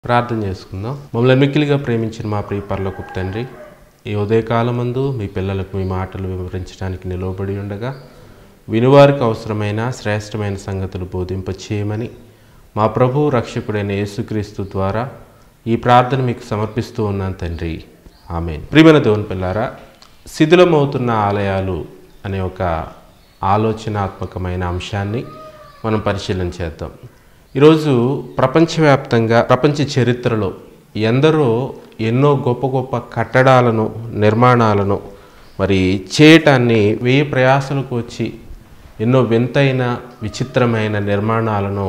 ప్రార్థన చేసుకుందాం మమ్మల్ని మిక్కిలిగా ప్రేమించిన మా ప్రియ పరలోకపు తండ్రి ఈ ఉదయకాలమందు మీ పిల్లలకు మీ మాటలు వివరించడానికి నిలవబడి ఉండగా వినువారికి అవసరమైన శ్రేష్టమైన సంగతులు బోధింప చేయమని మా ప్రభు రక్షకుడైన యేసుక్రీస్తు ద్వారా ఈ ప్రార్థన మీకు సమర్పిస్తూ ఉన్నాను తండ్రి ఆమె ప్రియమైన దేవుని పిల్లారా శిథిలమవుతున్న ఆలయాలు అనే ఒక ఆలోచనాత్మకమైన అంశాన్ని మనం పరిశీలన చేద్దాం ఈరోజు ప్రపంచవ్యాప్తంగా ప్రపంచ చరిత్రలో ఎందరో ఎన్నో గొప్ప గొప్ప కట్టడాలను నిర్మాణాలను మరి చేయటాన్ని వెయ్యి ప్రయాసలకు వచ్చి ఎన్నో వింతైన విచిత్రమైన నిర్మాణాలను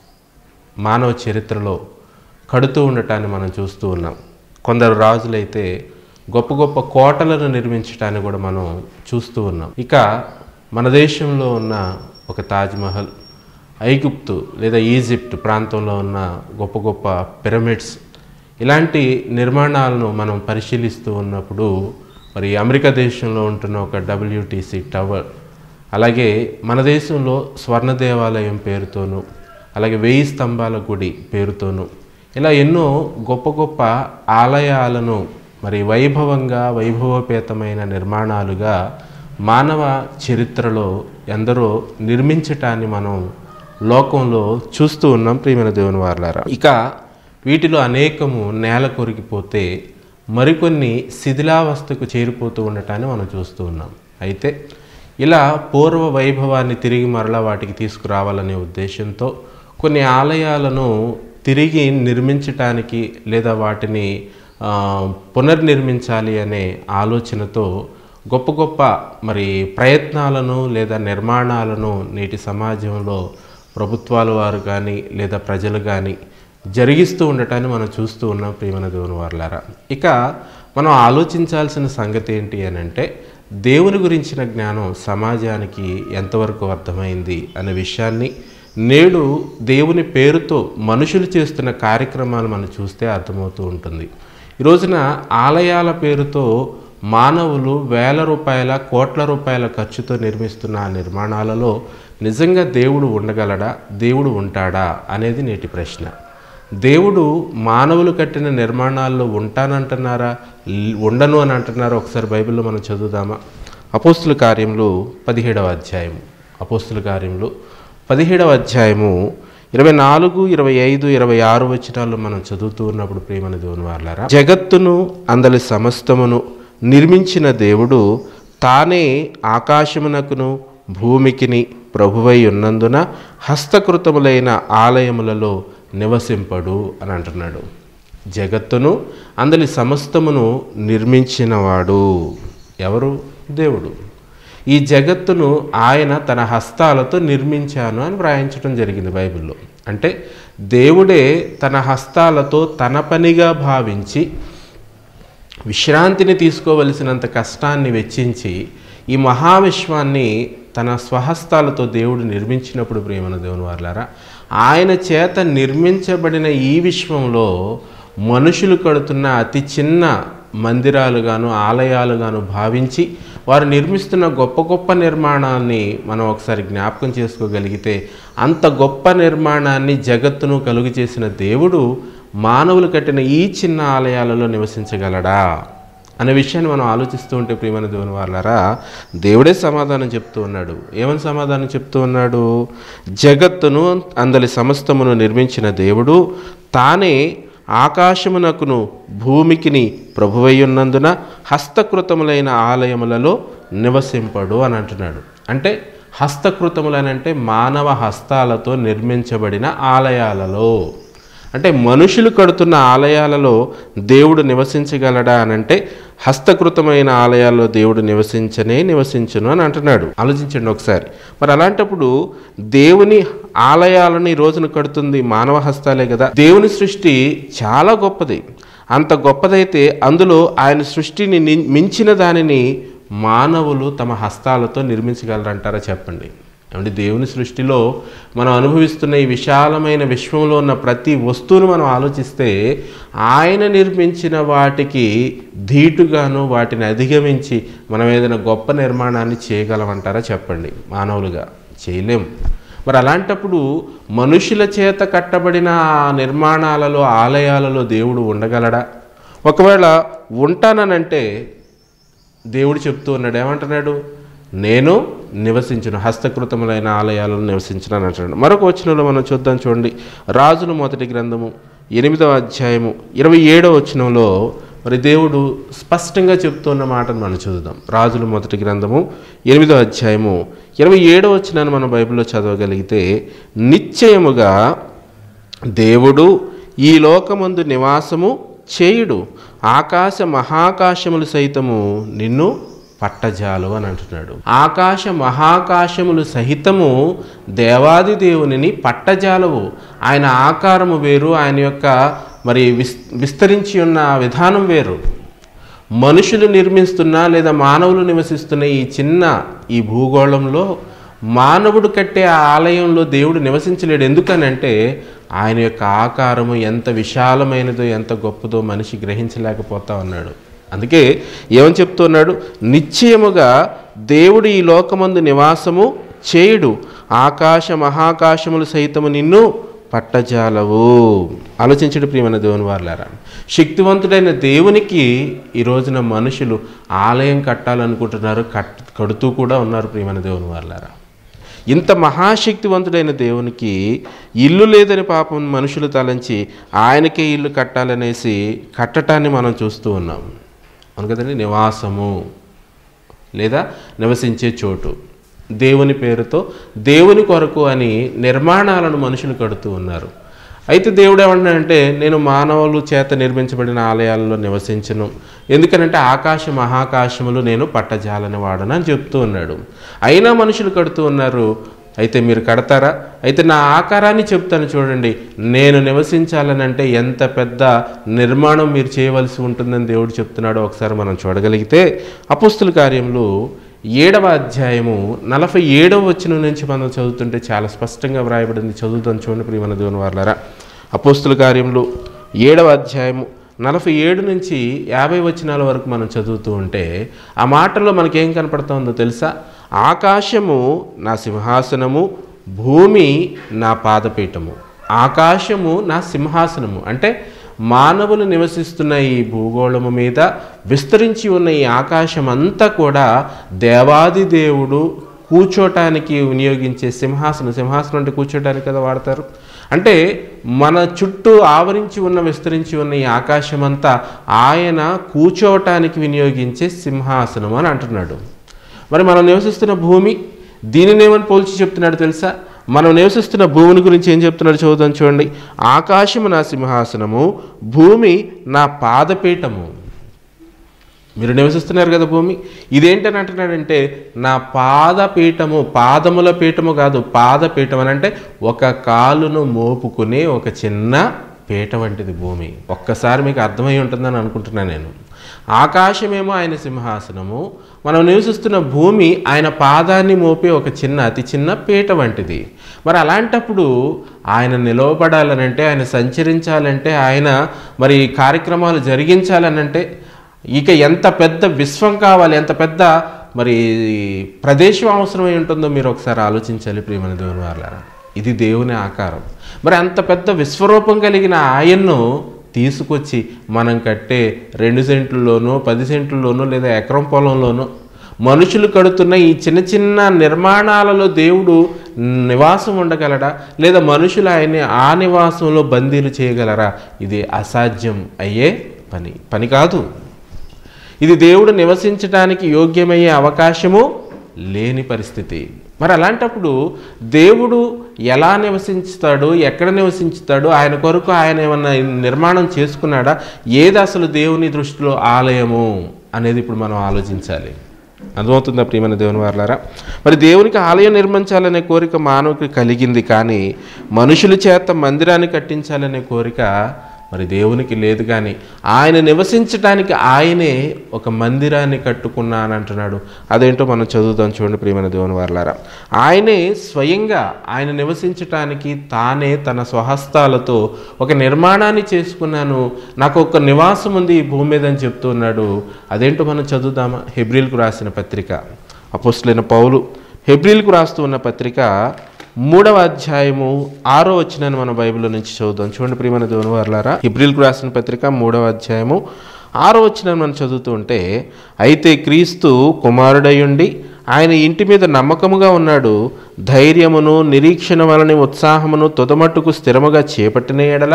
మానవ చరిత్రలో కడుతూ ఉండటాన్ని మనం చూస్తూ ఉన్నాం కొందరు రాజులైతే గొప్ప గొప్ప కోటలను నిర్మించడాన్ని కూడా మనం చూస్తూ ఉన్నాం ఇక మన దేశంలో ఉన్న ఒక తాజ్మహల్ ఐగుప్తు లేదా ఈజిప్ట్ ప్రాంతంలో ఉన్న గొప్ప గొప్ప పిరమిడ్స్ ఇలాంటి నిర్మాణాలను మనం పరిశీలిస్తూ ఉన్నప్పుడు మరి అమెరికా దేశంలో ఉంటున్న ఒక డబ్ల్యూటీసీ టవర్ అలాగే మన దేశంలో స్వర్ణ దేవాలయం పేరుతోనూ అలాగే వెయ్యి స్తంభాల గుడి పేరుతోనూ ఇలా ఎన్నో గొప్ప గొప్ప ఆలయాలను మరి వైభవంగా వైభవపేతమైన నిర్మాణాలుగా మానవ చరిత్రలో ఎందరో నిర్మించటాన్ని మనం లోకంలో చూస్తూ ఉన్నాం ప్రియమైన దేవుని వారలారా ఇక వీటిలో అనేకము నేల కొరిగిపోతే మరికొన్ని శిథిలావస్థకు చేరిపోతూ ఉండటాన్ని మనం చూస్తూ ఉన్నాం అయితే ఇలా పూర్వ వైభవాన్ని తిరిగి మరలా వాటికి తీసుకురావాలనే ఉద్దేశంతో కొన్ని ఆలయాలను తిరిగి నిర్మించటానికి లేదా వాటిని ఆ, పునర్నిర్మించాలి అనే ఆలోచనతో గొప్ప గొప్ప మరి ప్రయత్నాలను లేదా నిర్మాణాలను నేటి సమాజంలో ప్రభుత్వాల వారు కానీ లేదా ప్రజలు కానీ జరిగిస్తూ ఉండటాన్ని మనం చూస్తూ ఉన్నాం ప్రియమైన దేవుని వారులారా ఇక మనం ఆలోచించాల్సిన సంగతి ఏంటి అని అంటే దేవుని గురించిన జ్ఞానం సమాజానికి ఎంతవరకు అర్థమైంది అనే విషయాన్ని నేడు దేవుని పేరుతో మనుషులు చేస్తున్న కార్యక్రమాలు మనం చూస్తే అర్థమవుతూ ఉంటుంది ఈ రోజున ఆలయాల పేరుతో మానవులు వేల రూపాయల కోట్ల రూపాయల ఖర్చుతో నిర్మిస్తున్న ఆ నిర్మాణాలలో నిజంగా దేవుడు ఉండగలడా దేవుడు ఉంటాడా అనేది నేటి ప్రశ్న దేవుడు మానవులు కట్టిన నిర్మాణాల్లో ఉంటానంటున్నారా ల్- ఉండను అని అంటున్నారా ఒకసారి బైబిల్లో మనం చదువుదామా అపోస్తుల కార్యములు పదిహేడవ అధ్యాయం అపోస్తుల కార్యములు పదిహేడవ అధ్యాయము ఇరవై నాలుగు ఇరవై ఐదు ఇరవై ఆరు వచనాల్లో మనం చదువుతూ ఉన్నప్పుడు ప్రేమని దేవుని వాళ్ళారా జగత్తును అందలి సమస్తమును నిర్మించిన దేవుడు తానే ఆకాశమునకును భూమికిని ప్రభువై ఉన్నందున హస్తకృతములైన ఆలయములలో నివసింపడు అని అంటున్నాడు జగత్తును అందలి సమస్తమును నిర్మించినవాడు ఎవరు దేవుడు ఈ జగత్తును ఆయన తన హస్తాలతో నిర్మించాను అని వ్రాయించడం జరిగింది బైబిల్లో అంటే దేవుడే తన హస్తాలతో తన పనిగా భావించి విశ్రాంతిని తీసుకోవలసినంత కష్టాన్ని వెచ్చించి ఈ మహావిశ్వాన్ని తన స్వహస్తాలతో దేవుడు నిర్మించినప్పుడు ప్రేమన దేవుని వారులారా ఆయన చేత నిర్మించబడిన ఈ విశ్వంలో మనుషులు కడుతున్న అతి చిన్న మందిరాలుగాను ఆలయాలుగాను భావించి వారు నిర్మిస్తున్న గొప్ప గొప్ప నిర్మాణాన్ని మనం ఒకసారి జ్ఞాపకం చేసుకోగలిగితే అంత గొప్ప నిర్మాణాన్ని జగత్తును కలుగు చేసిన దేవుడు మానవులు కట్టిన ఈ చిన్న ఆలయాలలో నివసించగలడా అనే విషయాన్ని మనం ఆలోచిస్తూ ఉంటే ప్రియమైన దేవుని వాళ్ళారా దేవుడే సమాధానం చెప్తూ ఉన్నాడు ఏమని సమాధానం చెప్తూ ఉన్నాడు జగత్తును అందలి సమస్తమును నిర్మించిన దేవుడు తానే ఆకాశమునకును భూమికిని ప్రభువయ్యున్నందున హస్తకృతములైన ఆలయములలో నివసింపడు అని అంటున్నాడు అంటే హస్తకృతములనంటే మానవ హస్తాలతో నిర్మించబడిన ఆలయాలలో అంటే మనుషులు కడుతున్న ఆలయాలలో దేవుడు నివసించగలడా అని అంటే హస్తకృతమైన ఆలయాల్లో దేవుడు నివసించనే నివసించును అని అంటున్నాడు ఆలోచించండి ఒకసారి మరి అలాంటప్పుడు దేవుని ఆలయాలను ఈ రోజున కడుతుంది మానవ హస్తాలే కదా దేవుని సృష్టి చాలా గొప్పది అంత గొప్పదైతే అందులో ఆయన సృష్టిని ని- మించిన దానిని మానవులు తమ హస్తాలతో నిర్మించగలరంటారా చెప్పండి ఏమంటే దేవుని సృష్టిలో మనం అనుభవిస్తున్న ఈ విశాలమైన విశ్వంలో ఉన్న ప్రతి వస్తువును మనం ఆలోచిస్తే ఆయన నిర్మించిన వాటికి ధీటుగాను వాటిని అధిగమించి మనం ఏదైనా గొప్ప నిర్మాణాన్ని చేయగలమంటారా చెప్పండి మానవులుగా చేయలేం మరి అలాంటప్పుడు మనుషుల చేత కట్టబడిన ఆ నిర్మాణాలలో ఆలయాలలో దేవుడు ఉండగలడా ఒకవేళ ఉంటాననంటే దేవుడు చెప్తూ ఉన్నాడు ఏమంటున్నాడు నేను నివసించును హస్తకృతములైన ఆలయాలను నివసించును అంటున్నాడు మరొక వచనంలో మనం చూద్దాం చూడండి రాజుల మొదటి గ్రంథము ఎనిమిదవ అధ్యాయము ఇరవై ఏడవ వచనంలో మరి దేవుడు స్పష్టంగా చెప్తున్న మాటను మనం చూద్దాం రాజుల మొదటి గ్రంథము ఎనిమిదవ అధ్యాయము ఇరవై ఏడవ వచనాన్ని మనం బైబిల్లో చదవగలిగితే నిశ్చయముగా దేవుడు ఈ లోకమందు నివాసము చేయుడు ఆకాశ మహాకాశములు సైతము నిన్ను పట్టజాలు అని అంటున్నాడు ఆకాశ మహాకాశములు సహితము దేవాది దేవునిని పట్టజాలవు ఆయన ఆకారము వేరు ఆయన యొక్క మరి విస్ విస్తరించి ఉన్న విధానం వేరు మనుషులు నిర్మిస్తున్న లేదా మానవులు నివసిస్తున్న ఈ చిన్న ఈ భూగోళంలో మానవుడు కట్టే ఆ ఆలయంలో దేవుడు నివసించలేడు ఎందుకనంటే ఆయన యొక్క ఆకారము ఎంత విశాలమైనదో ఎంత గొప్పదో మనిషి గ్రహించలేకపోతా ఉన్నాడు అందుకే ఏమని చెప్తున్నాడు నిశ్చయముగా దేవుడు ఈ లోకమందు నివాసము చేయుడు ఆకాశ మహాకాశములు సైతము నిన్ను పట్టజాలవు ఆలోచించడు ప్రియమైన దేవుని వారులారా శక్తివంతుడైన దేవునికి ఈ రోజున మనుషులు ఆలయం కట్టాలనుకుంటున్నారు కట్ కడుతూ కూడా ఉన్నారు ప్రియమైన దేవుని వారులారా ఇంత మహాశక్తివంతుడైన దేవునికి ఇల్లు లేదని పాపం మనుషులు తలంచి ఆయనకే ఇల్లు కట్టాలనేసి కట్టటాన్ని మనం చూస్తూ ఉన్నాం అవును కదండి నివాసము లేదా నివసించే చోటు దేవుని పేరుతో దేవుని కొరకు అని నిర్మాణాలను మనుషులు కడుతూ ఉన్నారు అయితే దేవుడు ఏమంటున్నాడంటే నేను మానవులు చేత నిర్మించబడిన ఆలయాల్లో నివసించను ఎందుకనంటే ఆకాశ మహాకాశములు నేను పట్టజాలని వాడను అని చెప్తూ ఉన్నాడు అయినా మనుషులు కడుతూ ఉన్నారు అయితే మీరు కడతారా అయితే నా ఆకారాన్ని చెప్తాను చూడండి నేను నివసించాలని అంటే ఎంత పెద్ద నిర్మాణం మీరు చేయవలసి ఉంటుందని దేవుడు చెప్తున్నాడో ఒకసారి మనం చూడగలిగితే అపుస్తుల కార్యములు ఏడవ అధ్యాయము నలభై ఏడవ వచనం నుంచి మనం చదువుతుంటే చాలా స్పష్టంగా వ్రాయబడింది చదువుతాం చూడండి ప్రియమైన దేవుని వాళ్ళారా అపోస్తుల కార్యములు ఏడవ అధ్యాయము నలభై ఏడు నుంచి యాభై వచనాల వరకు మనం చదువుతూ ఉంటే ఆ మాటల్లో మనకేం కనపడుతుందో తెలుసా ఆకాశము నా సింహాసనము భూమి నా పాదపీఠము ఆకాశము నా సింహాసనము అంటే మానవులు నివసిస్తున్న ఈ భూగోళము మీద విస్తరించి ఉన్న ఈ ఆకాశం అంతా కూడా దేవాది దేవుడు కూర్చోటానికి వినియోగించే సింహాసనం సింహాసనం అంటే కూర్చోటానికి కదా వాడతారు అంటే మన చుట్టూ ఆవరించి ఉన్న విస్తరించి ఉన్న ఈ ఆకాశం అంతా ఆయన కూర్చోవటానికి వినియోగించే సింహాసనం అని అంటున్నాడు మరి మనం నివసిస్తున్న భూమి దీనిని ఏమని పోల్చి చెప్తున్నాడు తెలుసా మనం నివసిస్తున్న భూమిని గురించి ఏం చెప్తున్నాడు చూద్దాం చూడండి ఆకాశము నా సింహాసనము భూమి నా పాదపీఠము మీరు నివసిస్తున్నారు కదా భూమి ఇదేంటని అంటున్నాడంటే నా పాదపీఠము పాదముల పీఠము కాదు పాదపీఠం అని అంటే ఒక కాలును మోపుకునే ఒక చిన్న పీట వంటిది భూమి ఒక్కసారి మీకు అర్థమై ఉంటుందని అనుకుంటున్నాను నేను ఆకాశమేమో ఆయన సింహాసనము మనం నివసిస్తున్న భూమి ఆయన పాదాన్ని మోపే ఒక చిన్న అతి చిన్న పీట వంటిది మరి అలాంటప్పుడు ఆయన నిలవబడాలనంటే ఆయన సంచరించాలంటే ఆయన మరి కార్యక్రమాలు జరిగించాలనంటే ఇక ఎంత పెద్ద విశ్వం కావాలి ఎంత పెద్ద మరి ప్రదేశం అవసరమై ఉంటుందో మీరు ఒకసారి ఆలోచించాలి ప్రియమైన దేవుని వాళ్ళారా ఇది దేవుని ఆకారం మరి అంత పెద్ద విశ్వరూపం కలిగిన ఆయన్ను తీసుకొచ్చి మనం కట్టే రెండు సెంట్లలోనో పది సెంట్లలోనో లేదా ఎకరం పొలంలోనో మనుషులు కడుతున్న ఈ చిన్న చిన్న నిర్మాణాలలో దేవుడు నివాసం ఉండగలడా లేదా మనుషులు ఆయన్ని ఆ నివాసంలో బందీలు చేయగలరా ఇది అసాధ్యం అయ్యే పని పని కాదు ఇది దేవుడు నివసించడానికి యోగ్యమయ్యే అవకాశము లేని పరిస్థితి మరి అలాంటప్పుడు దేవుడు ఎలా నివసించుతాడు ఎక్కడ నివసించుతాడు ఆయన కొరకు ఆయన ఏమన్నా నిర్మాణం చేసుకున్నాడా ఏది అసలు దేవుని దృష్టిలో ఆలయము అనేది ఇప్పుడు మనం ఆలోచించాలి అర్థమవుతుందా ప్రియమైన దేవుని వారులారా మరి దేవునికి ఆలయం నిర్మించాలనే కోరిక మానవుకి కలిగింది కానీ మనుషుల చేత మందిరాన్ని కట్టించాలనే కోరిక మరి దేవునికి లేదు కానీ ఆయన నివసించడానికి ఆయనే ఒక మందిరాన్ని కట్టుకున్నాను అంటున్నాడు అదేంటో మనం చదువుదాం చూడండి ప్రియమైన దేవుని వారలారా ఆయనే స్వయంగా ఆయన నివసించటానికి తానే తన స్వహస్తాలతో ఒక నిర్మాణాన్ని చేసుకున్నాను నాకు ఒక నివాసం ఉంది ఈ భూమి మీద అని చెప్తున్నాడు అదేంటో మనం చదువుదామా హెబ్రిల్కు రాసిన పత్రిక అపోస్తులైన పౌలు హెబ్రిల్కు రాస్తూ ఉన్న పత్రిక మూడవ అధ్యాయము ఆరో వచ్చినాన్ని మన బైబిల్ నుంచి చదువుదాం చూడండి ప్రియమైన దేవుని వారులారా ఇబ్రిల్కు రాసిన పత్రిక మూడవ అధ్యాయము ఆరో వచ్చిన మనం చదువుతూ ఉంటే అయితే క్రీస్తు కుమారుడయుండి ఆయన ఇంటి మీద నమ్మకముగా ఉన్నాడు ధైర్యమును నిరీక్షణ వలని ఉత్సాహమును తుదమట్టుకు స్థిరముగా చేపట్టిన ఎడల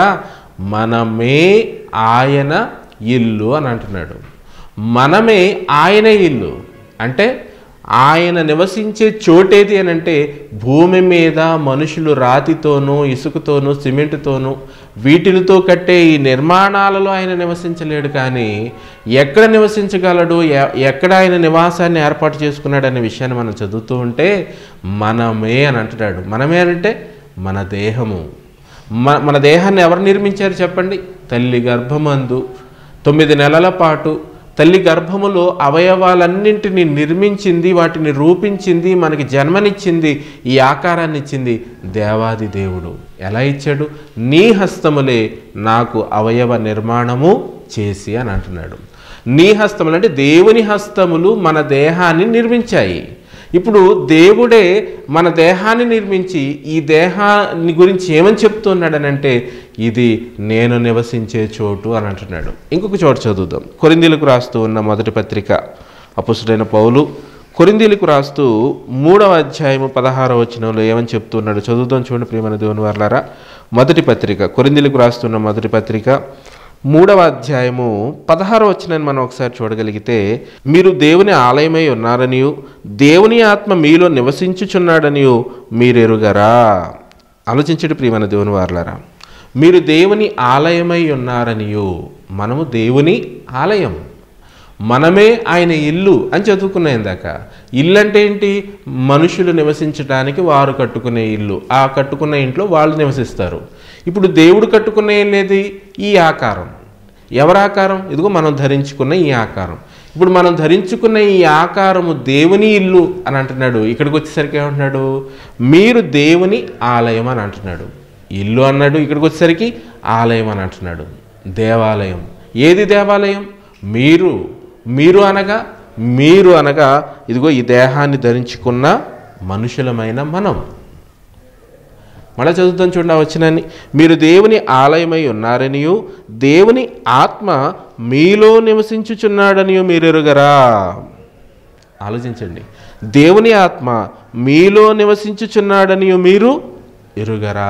మనమే ఆయన ఇల్లు అని అంటున్నాడు మనమే ఆయన ఇల్లు అంటే ఆయన నివసించే చోటేది అని అంటే భూమి మీద మనుషులు రాతితోనూ ఇసుకతోనూ సిమెంటుతోనూ వీటిలతో కట్టే ఈ నిర్మాణాలలో ఆయన నివసించలేడు కానీ ఎక్కడ నివసించగలడు ఎ- ఎక్కడ ఆయన నివాసాన్ని ఏర్పాటు చేసుకున్నాడు అనే విషయాన్ని మనం చదువుతూ ఉంటే మనమే అని అంటున్నాడు మనమే అంటే మన దేహము మన మన దేహాన్ని ఎవరు నిర్మించారు చెప్పండి తల్లి గర్భమందు తొమ్మిది నెలల పాటు తల్లి గర్భములో అవయవాలన్నింటినీ నిర్మించింది వాటిని రూపించింది మనకి జన్మనిచ్చింది ఈ ఆకారాన్ని ఇచ్చింది దేవాది దేవుడు ఎలా ఇచ్చాడు నీ హస్తములే నాకు అవయవ నిర్మాణము చేసి అని అంటున్నాడు నీ హస్తములు అంటే దేవుని హస్తములు మన దేహాన్ని నిర్మించాయి ఇప్పుడు దేవుడే మన దేహాన్ని నిర్మించి ఈ దేహాన్ని గురించి ఏమని చెప్తున్నాడనంటే ఇది నేను నివసించే చోటు అని అంటున్నాడు ఇంకొక చోటు చదువుదాం కొరిందీలకు రాస్తూ ఉన్న మొదటి పత్రిక అపుసుడైన పౌలు కొరిందీలకు రాస్తూ మూడవ అధ్యాయము పదహారవ వచనంలో ఏమని చెప్తున్నాడు చదువుదాం చూడండి ప్రియమైన దేవుని వారులారా మొదటి పత్రిక కొరిందీలకు రాస్తున్న మొదటి పత్రిక మూడవ అధ్యాయము పదహారు వచ్చినని మనం ఒకసారి చూడగలిగితే మీరు దేవుని ఆలయమై ఉన్నారనియు దేవుని ఆత్మ మీలో నివసించుచున్నాడనియు మీరెరుగరా ఆలోచించడు ప్రియమైన దేవుని వారులారా మీరు దేవుని ఆలయమై ఉన్నారనియు మనము దేవుని ఆలయం మనమే ఆయన ఇల్లు అని చదువుకున్నా ఇందాక ఇల్లు అంటే ఏంటి మనుషులు నివసించడానికి వారు కట్టుకునే ఇల్లు ఆ కట్టుకున్న ఇంట్లో వాళ్ళు నివసిస్తారు ఇప్పుడు దేవుడు కట్టుకున్న ఇల్లేది ఈ ఆకారం ఎవరి ఆకారం ఇదిగో మనం ధరించుకున్న ఈ ఆకారం ఇప్పుడు మనం ధరించుకున్న ఈ ఆకారము దేవుని ఇల్లు అని అంటున్నాడు ఇక్కడికి వచ్చేసరికి ఏమంటున్నాడు మీరు దేవుని ఆలయం అని అంటున్నాడు ఇల్లు అన్నాడు ఇక్కడికి వచ్చేసరికి ఆలయం అని అంటున్నాడు దేవాలయం ఏది దేవాలయం మీరు మీరు అనగా మీరు అనగా ఇదిగో ఈ దేహాన్ని ధరించుకున్న మనుషులమైన మనం మళ్ళా చదువుతాం చూడండి ఆ వచనాన్ని మీరు దేవుని ఆలయమై ఉన్నారనియు దేవుని ఆత్మ మీలో నివసించుచున్నాడనియు మీరు ఎరుగరా ఆలోచించండి దేవుని ఆత్మ మీలో నివసించుచున్నాడనియు మీరు ఎరుగరా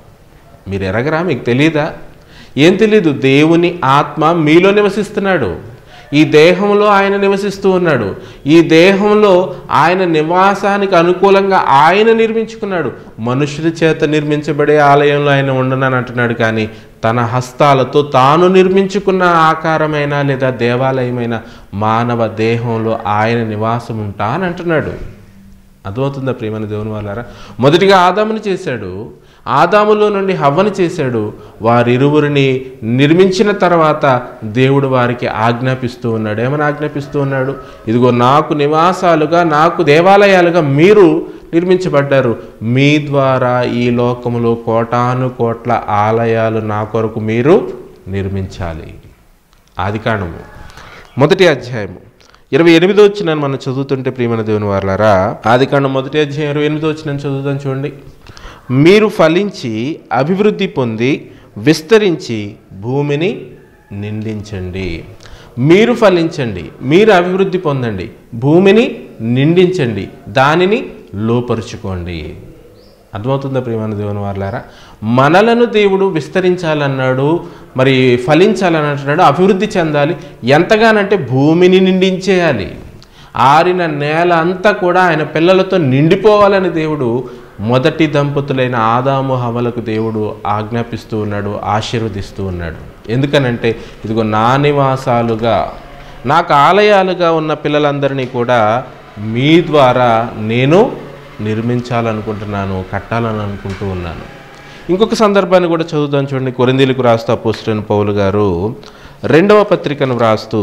మీరు ఎరగరా మీకు తెలియదా ఏం తెలీదు దేవుని ఆత్మ మీలో నివసిస్తున్నాడు ఈ దేహంలో ఆయన నివసిస్తూ ఉన్నాడు ఈ దేహంలో ఆయన నివాసానికి అనుకూలంగా ఆయన నిర్మించుకున్నాడు మనుషుల చేత నిర్మించబడే ఆలయంలో ఆయన ఉండనని అంటున్నాడు కానీ తన హస్తాలతో తాను నిర్మించుకున్న ఆకారమైన లేదా దేవాలయమైన మానవ దేహంలో ఆయన నివాసం ఉంటా అని అంటున్నాడు అర్థమవుతుందా ప్రియమైన దేవుని వాళ్ళారా మొదటిగా ఆదాముని చేశాడు ఆదాములో నుండి హవ్వని చేశాడు వారిరువురిని నిర్మించిన తర్వాత దేవుడు వారికి ఆజ్ఞాపిస్తూ ఉన్నాడు ఏమని ఆజ్ఞాపిస్తూ ఉన్నాడు ఇదిగో నాకు నివాసాలుగా నాకు దేవాలయాలుగా మీరు నిర్మించబడ్డారు మీ ద్వారా ఈ లోకములో కోటాను కోట్ల ఆలయాలు నా కొరకు మీరు నిర్మించాలి ఆదికాండము మొదటి అధ్యాయము ఇరవై ఎనిమిదో వచ్చిన మనం చదువుతుంటే ప్రియమైన దేవుని వారులారా ఆదికాండం మొదటి అధ్యాయం ఇరవై ఎనిమిదో వచ్చిన చదువుతాం చూడండి మీరు ఫలించి అభివృద్ధి పొంది విస్తరించి భూమిని నిండించండి మీరు ఫలించండి మీరు అభివృద్ధి పొందండి భూమిని నిండించండి దానిని లోపరుచుకోండి అర్థమవుతుందా ప్రియమైన దేవుని వారులారా మనలను దేవుడు విస్తరించాలన్నాడు మరి ఫలించాలని అంటున్నాడు అభివృద్ధి చెందాలి ఎంతగానంటే భూమిని నిండించేయాలి ఆరిన నేల అంతా కూడా ఆయన పిల్లలతో నిండిపోవాలని దేవుడు మొదటి దంపతులైన ఆదాము హవలకు దేవుడు ఆజ్ఞాపిస్తూ ఉన్నాడు ఆశీర్వదిస్తూ ఉన్నాడు ఎందుకనంటే ఇదిగో నా నివాసాలుగా నాకు ఆలయాలుగా ఉన్న పిల్లలందరినీ కూడా మీ ద్వారా నేను నిర్మించాలనుకుంటున్నాను కట్టాలని అనుకుంటూ ఉన్నాను ఇంకొక సందర్భాన్ని కూడా చదువుదాం చూడండి కొరిందీలకు రాస్తూ అపోస్టైన పౌలు గారు రెండవ పత్రికను వ్రాస్తూ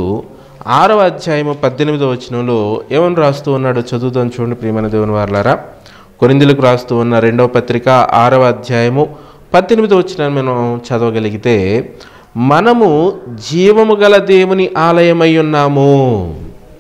ఆరవ అధ్యాయము పద్దెనిమిదవ వచనంలో ఏమని రాస్తూ ఉన్నాడో చదువుదాం చూడండి ప్రియమైన దేవుని వారులారా కొరిందీలకు రాస్తూ ఉన్న రెండవ పత్రిక ఆరవ అధ్యాయము పద్దెనిమిదవ వచనాన్ని మనం చదవగలిగితే మనము జీవము గల దేవుని ఆలయమై ఉన్నాము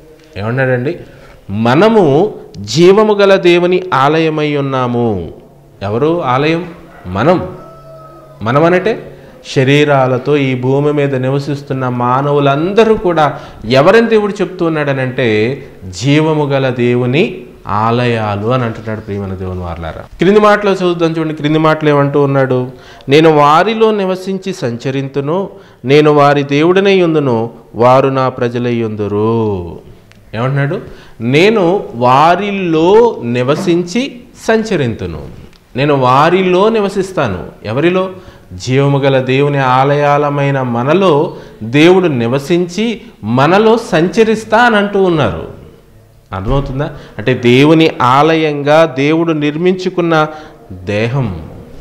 ఏమన్నాడండి మనము జీవము గల దేవుని ఆలయమై ఉన్నాము ఎవరు ఆలయం మనం మనమనంటే శరీరాలతో ఈ భూమి మీద నివసిస్తున్న మానవులందరూ కూడా ఎవరని దేవుడు చెప్తున్నాడనంటే జీవము గల దేవుని ఆలయాలు అని అంటున్నాడు ప్రియమైన దేవుని వార్లారా క్రింది మాటలో చదువుతాం చూడండి క్రింది మాటలు ఏమంటూ ఉన్నాడు నేను వారిలో నివసించి సంచరింతును నేను వారి దేవుడనై ఉందును వారు నా ప్రజలై ఉందురు ఏమంటున్నాడు నేను వారిలో నివసించి సంచరింతును నేను వారిలో నివసిస్తాను ఎవరిలో జీవము గల దేవుని ఆలయాలమైన మనలో దేవుడు నివసించి మనలో సంచరిస్తా అని అంటూ ఉన్నారు అర్థమవుతుందా అంటే దేవుని ఆలయంగా దేవుడు నిర్మించుకున్న దేహం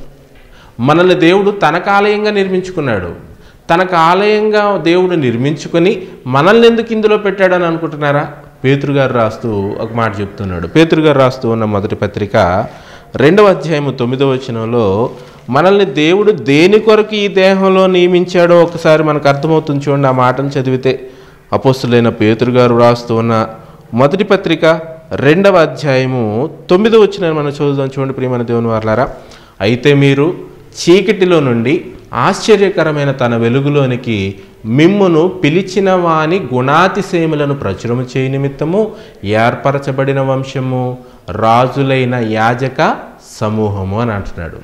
మనల్ని దేవుడు తనకు ఆలయంగా నిర్మించుకున్నాడు తనకు ఆలయంగా దేవుడు నిర్మించుకొని మనల్ని ఎందుకు ఇందులో పెట్టాడని అనుకుంటున్నారా పేతురు గారు రాస్తూ ఒక మాట చెప్తున్నాడు పేతురు గారు రాస్తూ ఉన్న మొదటి పత్రిక రెండవ అధ్యాయము తొమ్మిదవ వచనంలో మనల్ని దేవుడు దేని కొరకు ఈ దేహంలో నియమించాడో ఒకసారి మనకు అర్థమవుతుంది చూడండి ఆ మాటను చదివితే అపోస్తులైన పేతురు గారు రాస్తూ ఉన్న మొదటి పత్రిక రెండవ అధ్యాయము తొమ్మిదవ వచ్చిన మనం చదువుదాం చూడండి ప్రియమైన దేవుని వారలారా అయితే మీరు చీకటిలో నుండి ఆశ్చర్యకరమైన తన వెలుగులోనికి మిమ్మును పిలిచిన వాని గుణాతిశయములను ప్రచురము చేయ నిమిత్తము ఏర్పరచబడిన వంశము రాజులైన యాజక సమూహము అని అంటున్నాడు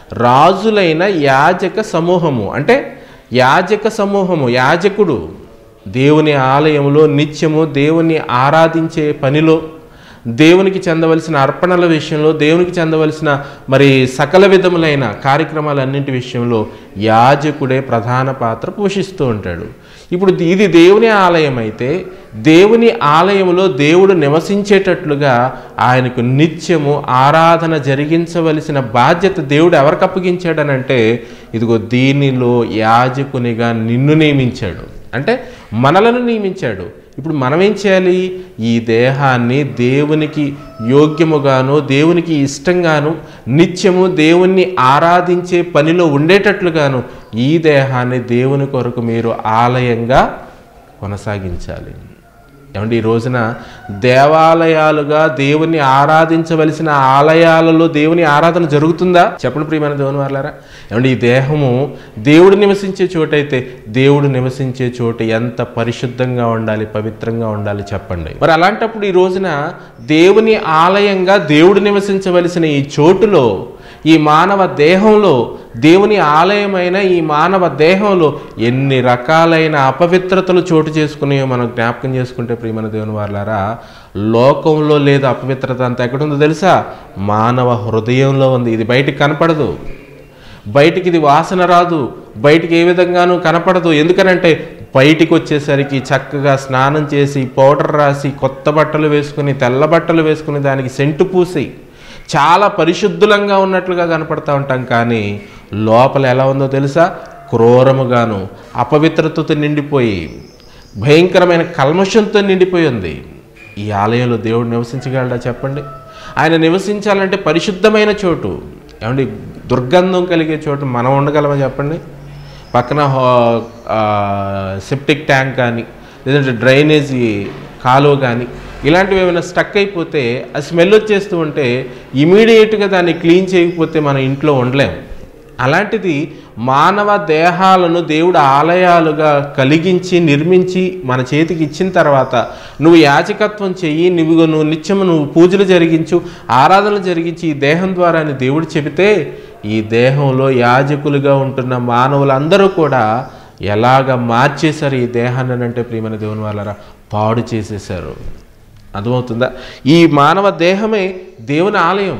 రాజులైన యాజక సమూహము అంటే యాజక సమూహము యాజకుడు దేవుని ఆలయంలో నిత్యము దేవుని ఆరాధించే పనిలో దేవునికి చెందవలసిన అర్పణల విషయంలో దేవునికి చెందవలసిన మరి సకల విధములైన కార్యక్రమాలన్నింటి విషయంలో యాజకుడే ప్రధాన పాత్ర పోషిస్తూ ఉంటాడు ఇప్పుడు ఇది దేవుని ఆలయం అయితే దేవుని ఆలయంలో దేవుడు నివసించేటట్లుగా ఆయనకు నిత్యము ఆరాధన జరిగించవలసిన బాధ్యత దేవుడు ఎవరికి అప్పగించాడనంటే ఇదిగో దీనిలో యాజకునిగా నిన్ను నియమించాడు అంటే మనలను నియమించాడు ఇప్పుడు మనం ఏం చేయాలి ఈ దేహాన్ని దేవునికి యోగ్యముగాను దేవునికి ఇష్టంగాను నిత్యము దేవుణ్ణి ఆరాధించే పనిలో ఉండేటట్లుగాను ఈ దేహాన్ని దేవుని కొరకు మీరు ఆలయంగా కొనసాగించాలి ఏమంటే ఈ రోజున దేవాలయాలుగా దేవుని ఆరాధించవలసిన ఆలయాలలో దేవుని ఆరాధన జరుగుతుందా చెప్పండి ప్రియమైన దేవుని వాళ్ళారా ఏమంటే ఈ దేహము దేవుడు నివసించే చోటైతే దేవుడు నివసించే చోటు ఎంత పరిశుద్ధంగా ఉండాలి పవిత్రంగా ఉండాలి చెప్పండి మరి అలాంటప్పుడు ఈ రోజున దేవుని ఆలయంగా దేవుడు నివసించవలసిన ఈ చోటులో ఈ మానవ దేహంలో దేవుని ఆలయమైన ఈ మానవ దేహంలో ఎన్ని రకాలైన అపవిత్రతలు చోటు చేసుకున్నాయో మనం జ్ఞాపకం చేసుకుంటే ప్రియమైన దేవుని వాళ్ళారా లోకంలో లేదు అపవిత్రత అంతా ఎక్కడుందో తెలుసా మానవ హృదయంలో ఉంది ఇది బయటికి కనపడదు బయటికి ఇది వాసన రాదు బయటికి ఏ విధంగానూ కనపడదు ఎందుకనంటే బయటికి వచ్చేసరికి చక్కగా స్నానం చేసి పౌడర్ రాసి కొత్త బట్టలు వేసుకుని తెల్ల బట్టలు వేసుకుని దానికి సెంటు పూసి చాలా పరిశుద్ధులంగా ఉన్నట్లుగా కనపడతా ఉంటాం కానీ లోపల ఎలా ఉందో తెలుసా క్రూరముగాను అపవిత్రతతో నిండిపోయి భయంకరమైన కల్మషంతో నిండిపోయి ఉంది ఈ ఆలయంలో దేవుడు నివసించగలడా చెప్పండి ఆయన నివసించాలంటే పరిశుద్ధమైన చోటు ఏమండి దుర్గంధం కలిగే చోటు మనం ఉండగలమా చెప్పండి పక్కన హో- ఆ, సెప్టిక్ ట్యాంక్ కానీ లేదంటే డ్రైనేజీ కాలువ కానీ ఇలాంటివి ఏమైనా స్టక్ అయిపోతే ఆ స్మెల్ వచ్చేస్తూ ఉంటే ఇమీడియట్గా దాన్ని క్లీన్ చేయకపోతే మన ఇంట్లో ఉండలేం అలాంటిది మానవ దేహాలను దేవుడు ఆలయాలుగా కలిగించి నిర్మించి మన చేతికి ఇచ్చిన తర్వాత నువ్వు యాచకత్వం చెయ్యి నువ్వు నువ్వు నిత్యము నువ్వు పూజలు జరిగించు ఆరాధనలు జరిగించి ఈ దేహం ద్వారా అని దేవుడు చెబితే ఈ దేహంలో యాజకులుగా ఉంటున్న మానవులందరూ కూడా ఎలాగ మార్చేశారు ఈ దేహాన్ని అంటే ప్రియమైన దేవుని వాళ్ళరా పాడు చేసేశారు అర్థమవుతుందా ఈ మానవ దేహమే దేవుని ఆలయం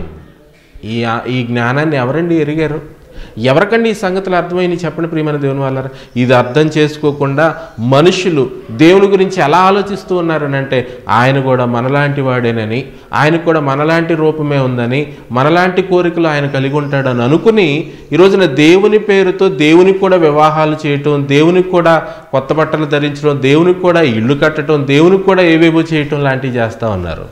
ఈ ఈ జ్ఞానాన్ని ఎవరండి ఎరిగారు ఎవరికండి ఈ సంగతులు అర్థమైంది చెప్పండి ప్రియమైన దేవుని వాళ్ళారా ఇది అర్థం చేసుకోకుండా మనుషులు దేవుని గురించి ఎలా ఆలోచిస్తూ ఉన్నారనంటే ఆయన కూడా మనలాంటి వాడేనని ఆయనకు కూడా మనలాంటి రూపమే ఉందని మనలాంటి కోరికలు ఆయన కలిగి ఉంటాడని అనుకుని ఈ రోజున దేవుని పేరుతో దేవునికి కూడా వివాహాలు చేయటం దేవునికి కూడా కొత్త బట్టలు ధరించడం దేవునికి కూడా ఇల్లు కట్టడం దేవునికి కూడా ఏవేవో చేయటం లాంటివి చేస్తూ ఉన్నారు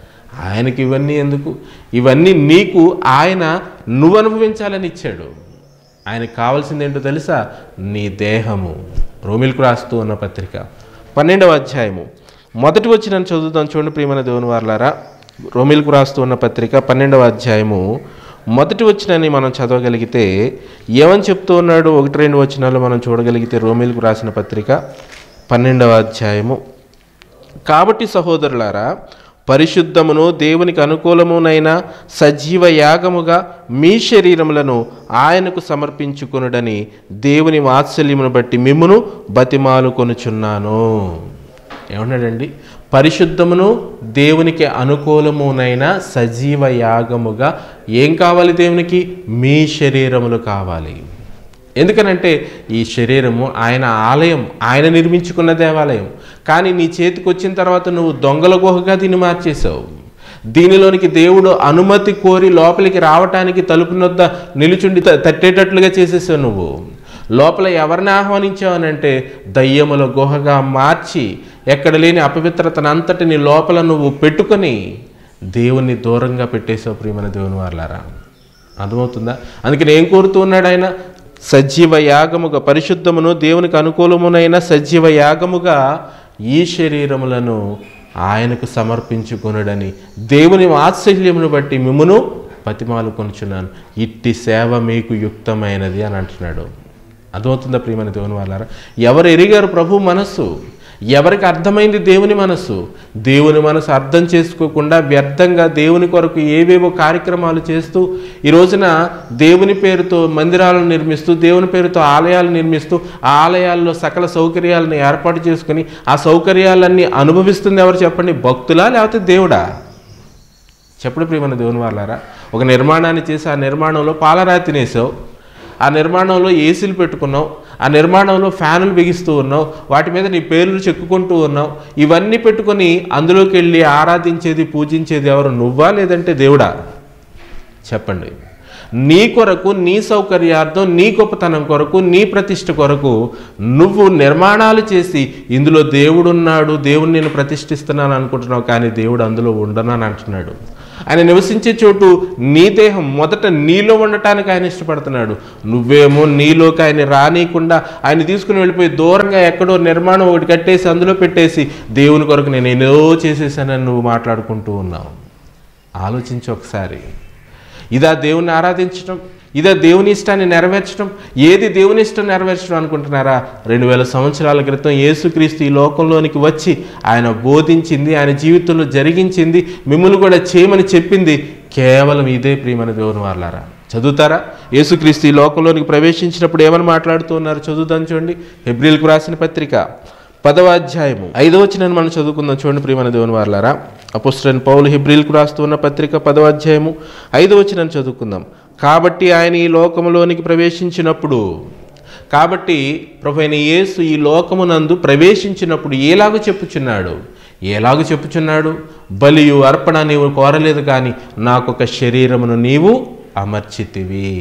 ఆయనకి ఇవన్నీ ఎందుకు ఇవన్నీ నీకు ఆయన నువ్వు అనుభవించాలని ఇచ్చాడు ఆయనకు కావాల్సింది ఏంటో తెలుసా నీ దేహము రోమిల్కు రాస్తూ ఉన్న పత్రిక పన్నెండవ అధ్యాయము మొదటి వచ్చి నన్ను చదువుతాను చూడండి ప్రియమైన దేవుని వార్లారా రోమిల్కు రాస్తూ ఉన్న పత్రిక పన్నెండవ అధ్యాయము మొదటి వచ్చినని మనం చదవగలిగితే ఏమని చెప్తూ ఉన్నాడు ఒకటి రెండు వచనాలు మనం చూడగలిగితే రోమిల్కు రాసిన పత్రిక పన్నెండవ అధ్యాయము కాబట్టి సహోదరులారా పరిశుద్ధమును దేవునికి అనుకూలమునైన సజీవ యాగముగా మీ శరీరములను ఆయనకు సమర్పించుకొనుడని దేవుని వాత్సల్యమును బట్టి మిమ్మును బతిమాలు కొనుచున్నాను ఏమన్నాడండి పరిశుద్ధమును దేవునికి అనుకూలమునైన సజీవ యాగముగా ఏం కావాలి దేవునికి మీ శరీరములు కావాలి ఎందుకనంటే ఈ శరీరము ఆయన ఆలయం ఆయన నిర్మించుకున్న దేవాలయం కానీ నీ చేతికి వచ్చిన తర్వాత నువ్వు దొంగల గుహగా దీన్ని మార్చేశావు దీనిలోనికి దేవుడు అనుమతి కోరి లోపలికి రావటానికి తలుపు నొద్ద నిలుచుండి త- తట్టేటట్లుగా చేసేసావు నువ్వు లోపల ఎవరిని ఆహ్వానించావనంటే దయ్యముల గుహగా మార్చి ఎక్కడ లేని అపవిత్రతనంతటిని లోపల నువ్వు పెట్టుకొని దేవుణ్ణి దూరంగా పెట్టేసావు ప్రియమైన దేవుని వాళ్ళారా అర్థమవుతుందా అందుకని ఏం కోరుతూ ఉన్నాడు ఆయన సజీవ యాగముగా పరిశుద్ధమును దేవునికి అనుకూలమునైన సజీవ యాగముగా ఈ శరీరములను ఆయనకు సమర్పించుకొనుడని దేవుని వాత్సల్యమును బట్టి మిమ్మును పతిమాలు కొనుచున్నాను ఇట్టి సేవ మీకు యుక్తమైనది అని అంటున్నాడు అర్థమవుతుందా ప్రియమైన దేవుని వాళ్ళారా ఎవరు ఎరిగారు ప్రభు మనస్సు ఎవరికి అర్థమైంది దేవుని మనస్సు దేవుని మనసు అర్థం చేసుకోకుండా వ్యర్థంగా దేవుని కొరకు ఏవేవో కార్యక్రమాలు చేస్తూ ఈ రోజున దేవుని పేరుతో మందిరాలను నిర్మిస్తూ దేవుని పేరుతో ఆలయాలు నిర్మిస్తూ ఆ ఆలయాల్లో సకల సౌకర్యాలను ఏర్పాటు చేసుకుని ఆ సౌకర్యాలన్నీ అనుభవిస్తుంది ఎవరు చెప్పండి భక్తులా లేకపోతే దేవుడా చెప్పడు ప్రియమైన దేవుని వాళ్ళారా ఒక నిర్మాణాన్ని చేసి ఆ నిర్మాణంలో పాలరాయి తినేసావు ఆ నిర్మాణంలో ఏసీలు పెట్టుకున్నావు ఆ నిర్మాణంలో ఫ్యానులు బిగిస్తూ ఉన్నావు వాటి మీద నీ పేర్లు చెక్కుకుంటూ ఉన్నావు ఇవన్నీ పెట్టుకొని అందులోకి వెళ్ళి ఆరాధించేది పూజించేది ఎవరు నువ్వా లేదంటే దేవుడా చెప్పండి నీ కొరకు నీ సౌకర్యార్థం నీ గొప్పతనం కొరకు నీ ప్రతిష్ట కొరకు నువ్వు నిర్మాణాలు చేసి ఇందులో దేవుడున్నాడు దేవుని నేను ప్రతిష్ఠిస్తున్నాను అనుకుంటున్నావు కానీ దేవుడు అందులో ఉండనని అంటున్నాడు ఆయన నివసించే చోటు నీ దేహం మొదట నీలో ఉండటానికి ఆయన ఇష్టపడుతున్నాడు నువ్వేమో నీలోకి ఆయన రానియకుండా ఆయన తీసుకుని వెళ్ళిపోయి దూరంగా ఎక్కడో నిర్మాణం ఒకటి కట్టేసి అందులో పెట్టేసి దేవుని కొరకు నేను ఎన్నో చేసేసానని నువ్వు మాట్లాడుకుంటూ ఉన్నావు ఆలోచించు ఒకసారి ఇదా దేవుని ఆరాధించడం ఇదా దేవుని ఇష్టాన్ని నెరవేర్చడం ఏది దేవుని ఇష్టం నెరవేర్చడం అనుకుంటున్నారా రెండు వేల సంవత్సరాల క్రితం యేసుక్రీస్తు ఈ లోకంలోనికి వచ్చి ఆయన బోధించింది ఆయన జీవితంలో జరిగించింది మిమ్మల్ని కూడా చేయమని చెప్పింది కేవలం ఇదే ప్రియమైన దేవుని వాళ్ళారా చదువుతారా యేసుక్రీస్తు ఈ లోకంలోనికి ప్రవేశించినప్పుడు ఏమని మాట్లాడుతూ ఉన్నారు చదువుతాను చూడండి హెబ్రిల్కు రాసిన పత్రిక పదవ అధ్యాయము ఐదవ వచనాన్ని మనం చదువుకుందాం చూడండి ప్రియమైన దేవుని వారలారా అపుస్టన్ పౌలు హిబ్రిల్కు రాస్తున్న పత్రిక పదవ అధ్యాయము ఐదవ వచనాన్ని చదువుకుందాం కాబట్టి ఆయన ఈ లోకములోనికి ప్రవేశించినప్పుడు కాబట్టి ప్రభు అయిన యేసు ఈ లోకమునందు ప్రవేశించినప్పుడు ఎలాగో చెప్పుచున్నాడు ఎలాగో చెప్పుచున్నాడు బలియు అర్పణ నీవు కోరలేదు కానీ నాకొక శరీరమును నీవు అమర్చితివి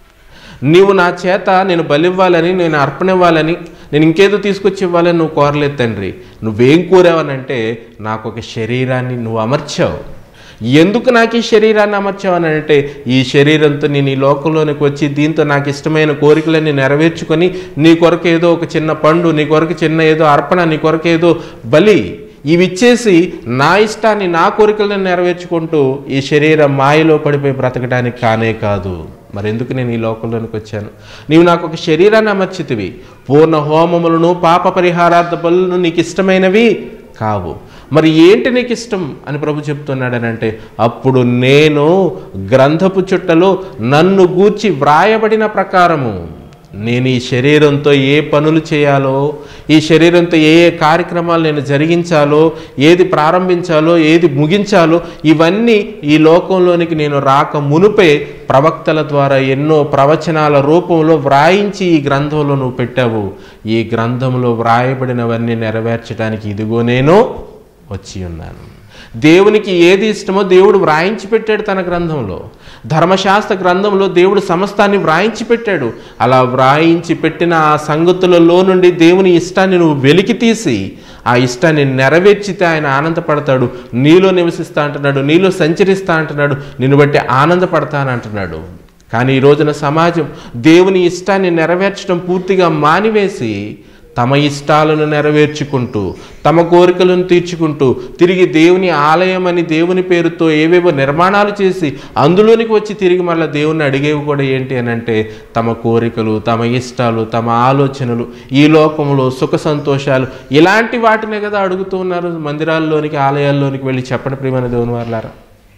నీవు నా చేత నేను బలివ్వాలని నేను అర్పణ ఇవ్వాలని నేను ఇంకేదో తీసుకొచ్చి ఇవ్వాలని నువ్వు కోరలేదు తండ్రి నువ్వేం కోరావనంటే నాకు ఒక శరీరాన్ని నువ్వు అమర్చావు ఎందుకు నాకు ఈ శరీరాన్ని అమర్చావని అంటే ఈ శరీరంతో నేను ఈ లోకంలోనికి వచ్చి దీంతో నాకు ఇష్టమైన కోరికలన్నీ నెరవేర్చుకొని నీ కొరకు ఏదో ఒక చిన్న పండు నీ కొరకు చిన్న ఏదో అర్పణ నీ కొరకు ఏదో బలి ఇవి ఇచ్చేసి నా ఇష్టాన్ని నా కోరికలను నెరవేర్చుకుంటూ ఈ శరీరం మాయలో పడిపోయి బ్రతకడానికి కానే కాదు మరి ఎందుకు నేను ఈ లోకంలోనికి వచ్చాను నీవు నాకు ఒక శరీరాన్ని అమర్చితివి పూర్ణ హోమములను పాప పరిహారార్థ బలులను నీకు ఇష్టమైనవి కావు మరి ఏంటి నీకు ఇష్టం అని ప్రభు చెప్తున్నాడనంటే అప్పుడు నేను గ్రంథపు చుట్టలో నన్ను గూర్చి వ్రాయబడిన ప్రకారము నేను ఈ శరీరంతో ఏ పనులు చేయాలో ఈ శరీరంతో ఏ ఏ కార్యక్రమాలు నేను జరిగించాలో ఏది ప్రారంభించాలో ఏది ముగించాలో ఇవన్నీ ఈ లోకంలోనికి నేను రాక మునుపే ప్రవక్తల ద్వారా ఎన్నో ప్రవచనాల రూపంలో వ్రాయించి ఈ గ్రంథంలో నువ్వు పెట్టావు ఈ గ్రంథంలో వ్రాయబడినవన్నీ నెరవేర్చడానికి ఇదిగో నేను వచ్చి ఉన్నాను దేవునికి ఏది ఇష్టమో దేవుడు వ్రాయించి పెట్టాడు తన గ్రంథంలో ధర్మశాస్త్ర గ్రంథంలో దేవుడు సమస్తాన్ని వ్రాయించి పెట్టాడు అలా వ్రాయించి పెట్టిన ఆ సంగతులలో నుండి దేవుని ఇష్టాన్ని నువ్వు వెలికి తీసి ఆ ఇష్టాన్ని నెరవేర్చితే ఆయన ఆనందపడతాడు నీలో నివసిస్తా అంటున్నాడు నీలో సంచరిస్తా అంటున్నాడు నిన్ను బట్టి ఆనందపడతానంటున్నాడు కానీ ఈ రోజున సమాజం దేవుని ఇష్టాన్ని నెరవేర్చడం పూర్తిగా మానివేసి తమ ఇష్టాలను నెరవేర్చుకుంటూ తమ కోరికలను తీర్చుకుంటూ తిరిగి దేవుని ఆలయం అని దేవుని పేరుతో ఏవేవో నిర్మాణాలు చేసి అందులోనికి వచ్చి తిరిగి మళ్ళీ దేవుని అడిగేవి కూడా ఏంటి అని అంటే తమ కోరికలు తమ ఇష్టాలు తమ ఆలోచనలు ఈ లోకంలో సుఖ సంతోషాలు ఇలాంటి వాటినే కదా అడుగుతూ ఉన్నారు మందిరాల్లోనికి ఆలయాల్లోనికి వెళ్ళి చెప్పండి ప్రియమైన దేవుని వాళ్ళారా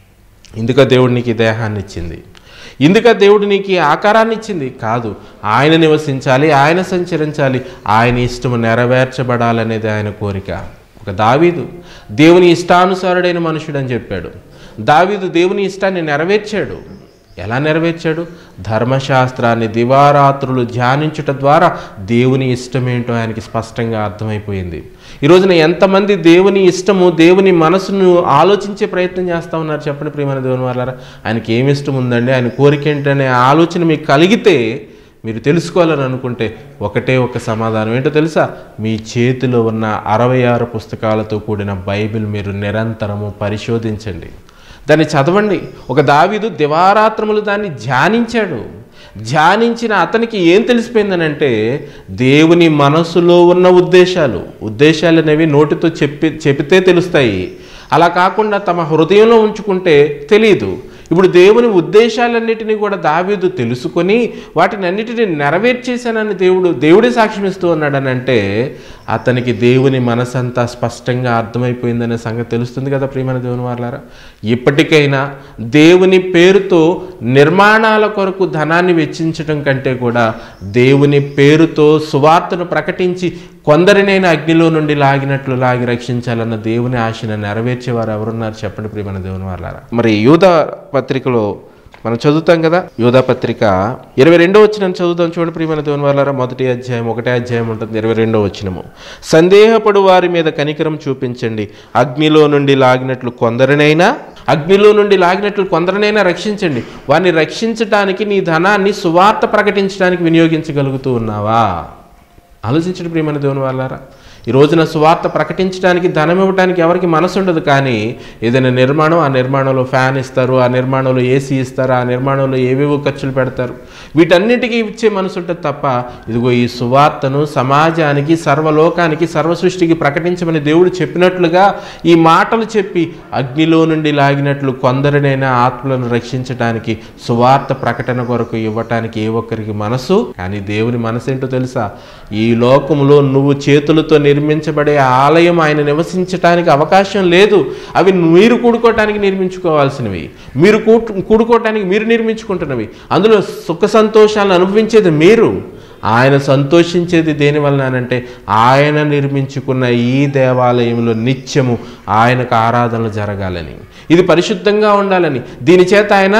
ఇందుక దేవుడు నీకు ఈ దేహాన్ని ఇచ్చింది ఇందుక దేవుడు నీకు ఈ ఆకారాన్ని ఇచ్చింది కాదు ఆయన నివసించాలి ఆయన సంచరించాలి ఆయన ఇష్టము నెరవేర్చబడాలనేది ఆయన కోరిక ఒక దావీదు దేవుని ఇష్టానుసారుడైన మనుషుడు అని చెప్పాడు దావీదు దేవుని ఇష్టాన్ని నెరవేర్చాడు ఎలా నెరవేర్చాడు ధర్మశాస్త్రాన్ని దివారాత్రులు ధ్యానించుట ద్వారా దేవుని ఇష్టమేంటో ఆయనకి స్పష్టంగా అర్థమైపోయింది ఈ రోజున ఎంతమంది దేవుని ఇష్టము దేవుని మనసును ఆలోచించే ప్రయత్నం చేస్తూ ఉన్నారు చెప్పండి ప్రియమైన దేవుని వాళ్ళారా ఆయనకి ఏమి ఇష్టం ఉందండి ఆయన కోరిక ఏంటనే ఆలోచన మీకు కలిగితే మీరు తెలుసుకోవాలని అనుకుంటే ఒకటే ఒక సమాధానం ఏంటో తెలుసా మీ చేతిలో ఉన్న అరవై ఆరు పుస్తకాలతో కూడిన బైబిల్ మీరు నిరంతరము పరిశోధించండి దాన్ని చదవండి ఒక దావీదు దివారాత్రములు దాన్ని ధ్యానించాడు ధ్యానించిన అతనికి ఏం తెలిసిపోయిందనంటే దేవుని మనసులో ఉన్న ఉద్దేశాలు ఉద్దేశాలు అనేవి నోటితో చెప్పి చెబితే తెలుస్తాయి అలా కాకుండా తమ హృదయంలో ఉంచుకుంటే తెలియదు ఇప్పుడు దేవుని ఉద్దేశాలన్నిటినీ కూడా దావీదు తెలుసుకొని వాటిని అన్నిటిని నెరవేర్చేశానని దేవుడు దేవుడే సాక్ష్యం ఇస్తూ ఉన్నాడని అంటే అతనికి దేవుని మనసంతా స్పష్టంగా అర్థమైపోయిందనే సంగతి తెలుస్తుంది కదా ప్రియమైన దేవుని వాళ్ళారా ఇప్పటికైనా దేవుని పేరుతో నిర్మాణాల కొరకు ధనాన్ని వెచ్చించడం కంటే కూడా దేవుని పేరుతో సువార్తను ప్రకటించి కొందరినైనా అగ్నిలో నుండి లాగినట్లు లాగి రక్షించాలన్న దేవుని ఆశను నెరవేర్చేవారు ఎవరున్నారు చెప్పండి ప్రియమైన దేవుని వాళ్ళారా మరి యూద పత్రికలో మనం చదువుతాం కదా యూదా పత్రిక ఇరవై రెండో వచ్చిన చదువుతాం చూడండి ప్రియమైన దేవుని వాళ్ళారా మొదటి అధ్యాయం ఒకటే అధ్యాయం ఉంటుంది ఇరవై రెండో వచ్చినము సందేహపడు వారి మీద కనికరం చూపించండి అగ్నిలో నుండి లాగినట్లు కొందరినైనా అగ్నిలో నుండి లాగినట్లు కొందరినైనా రక్షించండి వారిని రక్షించడానికి నీ ధనాన్ని సువార్త ప్రకటించడానికి వినియోగించగలుగుతూ ఉన్నావా ఆలోచించండి ప్రియమైన దేవుని వాళ్ళారా ఈ రోజున సువార్త ప్రకటించడానికి ధనం ఇవ్వడానికి ఎవరికి మనసు ఉండదు కానీ ఏదైనా నిర్మాణం ఆ నిర్మాణంలో ఫ్యాన్ ఇస్తారు ఆ నిర్మాణంలో ఏసీ ఇస్తారు ఆ నిర్మాణంలో ఏవేవో ఖర్చులు పెడతారు వీటన్నిటికీ ఇచ్చే మనసు ఉంటుంది తప్ప ఇదిగో ఈ సువార్తను సమాజానికి సర్వలోకానికి సర్వ సృష్టికి ప్రకటించమని దేవుడు చెప్పినట్లుగా ఈ మాటలు చెప్పి అగ్నిలో నుండి లాగినట్లు కొందరినైనా ఆత్మలను రక్షించడానికి సువార్త ప్రకటన కొరకు ఇవ్వటానికి ఏ ఒక్కరికి మనసు కానీ దేవుని మనసు ఏంటో తెలుసా ఈ లోకంలో నువ్వు చేతులతో నిర్మించబడే ఆలయం ఆయన నివసించడానికి అవకాశం లేదు అవి మీరు కూడుకోవటానికి నిర్మించుకోవాల్సినవి మీరు కూడు కూడుకోవటానికి మీరు నిర్మించుకుంటున్నవి అందులో సుఖ సంతోషాలను అనుభవించేది మీరు ఆయన సంతోషించేది దేని వలనంటే ఆయన నిర్మించుకున్న ఈ దేవాలయంలో నిత్యము ఆయనకు ఆరాధనలు జరగాలని ఇది పరిశుద్ధంగా ఉండాలని దీని చేత ఆయన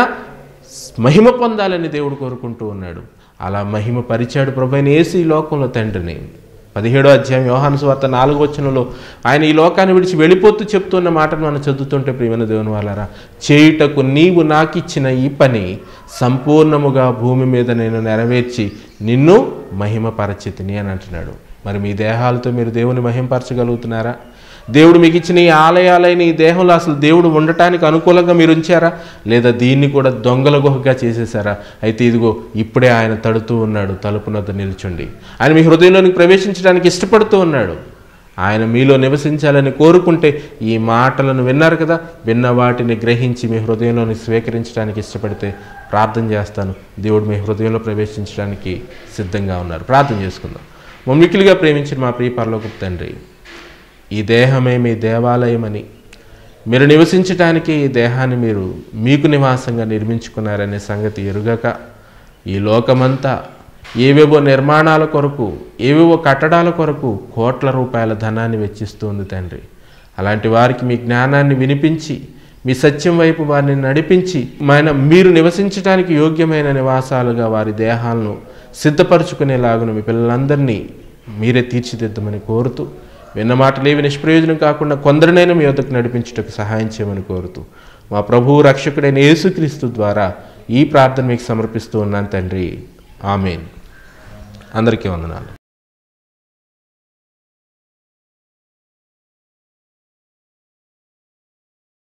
మహిమ పొందాలని దేవుడు కోరుకుంటూ ఉన్నాడు అలా మహిమ పరిచాడు ప్రభైన ఏసు ఈ లోకంలో తండ్రిని పదిహేడో అధ్యాయం యోహాను స్వార్త నాలుగో వచనంలో ఆయన ఈ లోకాన్ని విడిచి వెళ్ళిపోతూ చెప్తున్న మాటను మనం చదువుతుంటే ప్రియమైన దేవుని వాళ్ళారా చేయుటకు నీవు నాకిచ్చిన ఈ పని సంపూర్ణముగా భూమి మీద నేను నెరవేర్చి నిన్ను మహిమపరచితిని అని అంటున్నాడు మరి మీ దేహాలతో మీరు దేవుని మహిమపరచగలుగుతున్నారా దేవుడు మీకు ఇచ్చిన ఈ ఆలయాలైన ఈ దేహంలో అసలు దేవుడు ఉండటానికి అనుకూలంగా మీరు ఉంచారా లేదా దీన్ని కూడా దొంగల గుహగా చేసేసారా అయితే ఇదిగో ఇప్పుడే ఆయన తడుతూ ఉన్నాడు తలుపు నద్ద నిల్చుండి ఆయన మీ హృదయంలోనికి ప్రవేశించడానికి ఇష్టపడుతూ ఉన్నాడు ఆయన మీలో నివసించాలని కోరుకుంటే ఈ మాటలను విన్నారు కదా విన్న వాటిని గ్రహించి మీ హృదయంలోని స్వీకరించడానికి ఇష్టపడితే ప్రార్థన చేస్తాను దేవుడు మీ హృదయంలో ప్రవేశించడానికి సిద్ధంగా ఉన్నారు ప్రార్థన చేసుకుందాం మమ్మికిలిగా ప్రేమించిన మా ప్రియ పరలోకపు తండ్రి ఈ దేహమే మీ దేవాలయమని మీరు నివసించటానికి ఈ దేహాన్ని మీరు మీకు నివాసంగా నిర్మించుకున్నారనే సంగతి ఎరుగక ఈ లోకమంతా ఏవేవో నిర్మాణాల కొరకు ఏవేవో కట్టడాల కొరకు కోట్ల రూపాయల ధనాన్ని వెచ్చిస్తుంది తండ్రి అలాంటి వారికి మీ జ్ఞానాన్ని వినిపించి మీ సత్యం వైపు వారిని నడిపించి మన మీరు నివసించడానికి యోగ్యమైన నివాసాలుగా వారి దేహాలను సిద్ధపరచుకునేలాగున మీ పిల్లలందరినీ మీరే తీర్చిదిద్దమని కోరుతూ విన్న మాటలేవి నిష్ప్రయోజనం కాకుండా కొందరినైనా మీ వద్దకు నడిపించుటకు సహాయం చేయమని కోరుతూ మా ప్రభువు రక్షకుడైన యేసుక్రీస్తు ద్వారా ఈ ప్రార్థన మీకు సమర్పిస్తూ ఉన్నాను తండ్రి ఆమెన్ అందరికీ వందనాలు